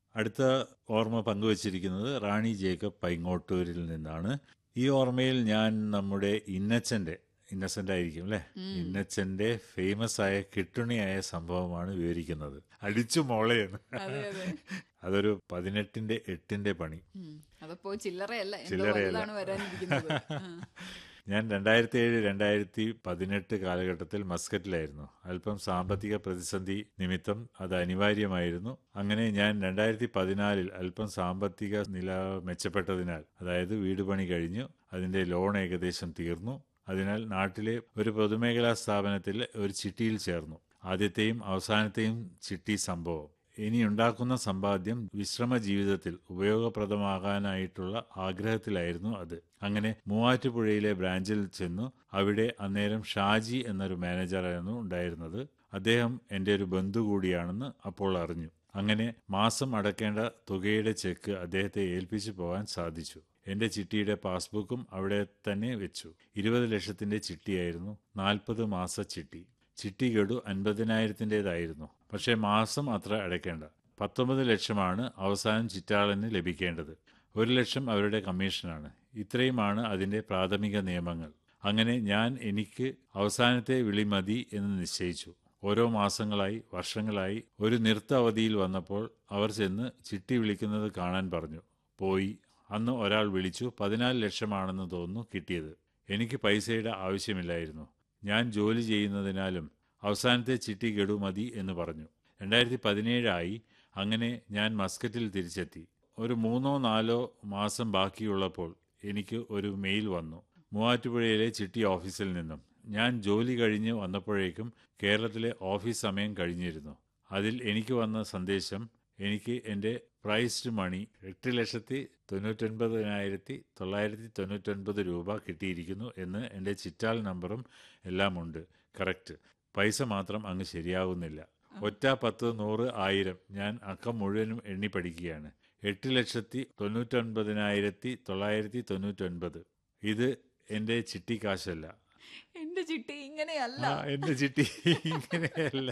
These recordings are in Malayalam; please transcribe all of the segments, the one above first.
അടുത്ത ഓർമ്മ പങ്കുവച്ചിരിക്കുന്നത് റാണി ജേക്കബ് പൈങ്ങോട്ടൂരിൽ നിന്നാണ് ഈ ഓർമ്മയിൽ ഞാൻ നമ്മുടെ ഇന്നച്ചന്റെ ഇന്നസെന്റ് ആയിരിക്കും അല്ലെ ഇന്നച്ചന്റെ ഫേമസ് ആയ കിട്ടുണിയായ സംഭവമാണ് വിവരിക്കുന്നത് അടിച്ചു മോളെന്ന് അതെ അതെ അതൊരു പതിനെട്ടിന്റെ എട്ടിന്റെ പണി ഉം. അതപ്പോ ചില്ലറയല്ല എന്തോ ചില്ലറയല്ല. വലുതാണ് വരാനിരിക്കുന്നത് ആ. ഞാൻ രണ്ടായിരത്തി ഏഴ് രണ്ടായിരത്തി പതിനെട്ട് കാലഘട്ടത്തിൽ മസ്കറ്റിലായിരുന്നു അല്പം സാമ്പത്തിക പ്രതിസന്ധി നിമിത്തം അത് അനിവാര്യമായിരുന്നു അങ്ങനെ ഞാൻ രണ്ടായിരത്തി പതിനാലിൽ അല്പം സാമ്പത്തിക നില മെച്ചപ്പെട്ടതിനാൽ അതായത് വീട് പണി കഴിഞ്ഞു അതിന്റെ ലോൺ ഏകദേശം തീർന്നു അതിനാൽ നാട്ടിലെ ഒരു പൊതുമേഖലാ സ്ഥാപനത്തിൽ ഒരു ചിട്ടിയിൽ ചേർന്നു ആദ്യത്തെയും അവസാനത്തെയും ചിട്ടി സംഭവം ഇനിയുണ്ടാക്കുന്ന സമ്പാദ്യം വിശ്രമ ജീവിതത്തിൽ ഉപയോഗപ്രദമാകാനായിട്ടുള്ള ആഗ്രഹത്തിലായിരുന്നു അത് അങ്ങനെ മൂവാറ്റുപുഴയിലെ ബ്രാഞ്ചിൽ ചെന്നു അവിടെ അന്നേരം ഷാജി എന്നൊരു മാനേജറായിരുന്നു ഉണ്ടായിരുന്നത് അദ്ദേഹം എൻ്റെ ഒരു ബന്ധു കൂടിയാണെന്ന് അപ്പോൾ അറിഞ്ഞു അങ്ങനെ മാസം അടക്കേണ്ട തുകയുടെ ചെക്ക് അദ്ദേഹത്തെ ഏൽപ്പിച്ചു പോകാൻ സാധിച്ചു എന്റെ ചിട്ടിയുടെ പാസ്ബുക്കും അവിടെ തന്നെ വെച്ചു ഇരുപത് ലക്ഷത്തിന്റെ ചിട്ടിയായിരുന്നു നാൽപ്പത് മാസ ചിട്ടി ചിട്ടി ഗഡു അൻപതിനായിരത്തിൻ്റെതായിരുന്നു പക്ഷേ മാസം അത്ര അടയ്ക്കേണ്ട പത്തൊമ്പത് ലക്ഷമാണ് അവസാനം ചിറ്റാളന് ലഭിക്കേണ്ടത് ഒരു ലക്ഷം അവരുടെ കമ്മീഷനാണ് ഇത്രയുമാണ് അതിന്റെ പ്രാഥമിക നിയമങ്ങൾ അങ്ങനെ ഞാൻ എനിക്ക് അവസാനത്തെ വിളി മതി എന്ന് നിശ്ചയിച്ചു ഓരോ മാസങ്ങളായി വർഷങ്ങളായി ഒരു നിർത്ത അവധിയിൽ വന്നപ്പോൾ അവർ ചെന്ന് ചിട്ടി വിളിക്കുന്നത് കാണാൻ പറഞ്ഞു പോയി അന്ന് ഒരാൾ വിളിച്ചു പതിനാല് ലക്ഷമാണെന്ന് തോന്നുന്നു കിട്ടിയത് എനിക്ക് പൈസയുടെ ആവശ്യമില്ലായിരുന്നു ഞാൻ ജോലി ചെയ്യുന്നതിനാലും അവസാനത്തെ ചിട്ടി ഗഡു മതി എന്ന് പറഞ്ഞു രണ്ടായിരത്തി പതിനേഴായി അങ്ങനെ ഞാൻ മസ്കറ്റിൽ തിരിച്ചെത്തി ഒരു മൂന്നോ നാലോ മാസം ബാക്കിയുള്ളപ്പോൾ എനിക്ക് ഒരു മെയിൽ വന്നു മൂവാറ്റുപുഴയിലെ ചിട്ടി ഓഫീസിൽ നിന്നും ഞാൻ ജോലി കഴിഞ്ഞ് വന്നപ്പോഴേക്കും കേരളത്തിലെ ഓഫീസ് സമയം കഴിഞ്ഞിരുന്നു അതിൽ എനിക്ക് വന്ന സന്ദേശം എനിക്ക് എൻ്റെ പ്രൈസ്ഡ് മണി എട്ട് ലക്ഷത്തി തൊണ്ണൂറ്റൊൻപതിനായിരത്തി തൊള്ളായിരത്തി തൊണ്ണൂറ്റൊൻപത് രൂപ കിട്ടിയിരിക്കുന്നു എന്ന് എൻ്റെ ചിറ്റാൽ നമ്പറും എല്ലാം ഉണ്ട് കറക്റ്റ് പൈസ മാത്രം അങ്ങ് ശരിയാകുന്നില്ല ഒറ്റ പത്ത് നൂറ് ആയിരം ഞാൻ അക്കം മുഴുവനും എണ്ണി പഠിക്കുകയാണ് എട്ട് ലക്ഷത്തി തൊണ്ണൂറ്റൊൻപതിനായിരത്തി തൊള്ളായിരത്തി തൊണ്ണൂറ്റൊൻപത് ഇത് എൻ്റെ ചിട്ടി കാശല്ല എന്റെ ചിട്ടി ഇങ്ങനെയല്ല ആ, എന്റെ ചിട്ടി ഇങ്ങനെയല്ല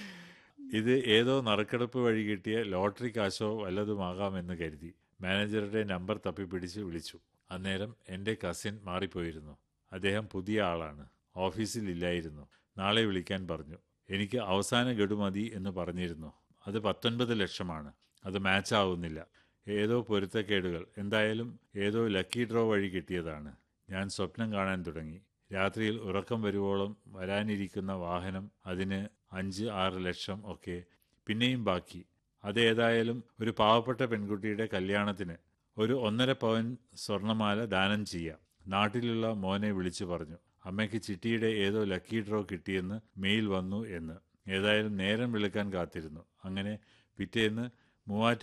ഇത് ഏതോ നറുക്കെടുപ്പ് വഴി കിട്ടിയ ലോട്ടറി കാശോ വല്ലതുമാകാമെന്ന് കരുതി മാനേജറുടെ നമ്പർ തപ്പിപ്പിടിച്ച് വിളിച്ചു അന്നേരം എന്റെ കസിൻ മാറിപ്പോയിരുന്നു അദ്ദേഹം പുതിയ ആളാണ് ഓഫീസിൽ ഇല്ലായിരുന്നു നാളെ വിളിക്കാൻ പറഞ്ഞു എനിക്ക് അവസാന ഗഡു മതി എന്ന് പറഞ്ഞിരുന്നു അത് പത്തൊൻപത് ലക്ഷമാണ് അത് മാച്ച് ആവുന്നില്ല ഏതോ പൊരുത്തക്കേടുകൾ എന്തായാലും ഏതോ ലക്കി ഡ്രോ വഴി കിട്ടിയതാണ് ഞാൻ സ്വപ്നം കാണാൻ തുടങ്ങി രാത്രിയിൽ ഉറക്കം വരുവോളം വരാനിരിക്കുന്ന വാഹനം അതിന് അഞ്ച് ആറ് ലക്ഷം ഒക്കെ പിന്നെയും ബാക്കി അതേതായാലും ഒരു പാവപ്പെട്ട പെൺകുട്ടിയുടെ കല്യാണത്തിന് ഒരു ഒന്നര പവൻ സ്വർണമാല ദാനം ചെയ്യാം നാട്ടിലുള്ള മോനെ വിളിച്ചു പറഞ്ഞു അമ്മയ്ക്ക് ചിട്ടിയുടെ ഏതോ ലക്കി ഡ്രോ കിട്ടിയെന്ന് മെയിൽ വന്നു എന്ന് ഏതായാലും നേരം വിളിക്കാൻ കാത്തിരുന്നു അങ്ങനെ പിറ്റേന്ന് മൂവാറ്റു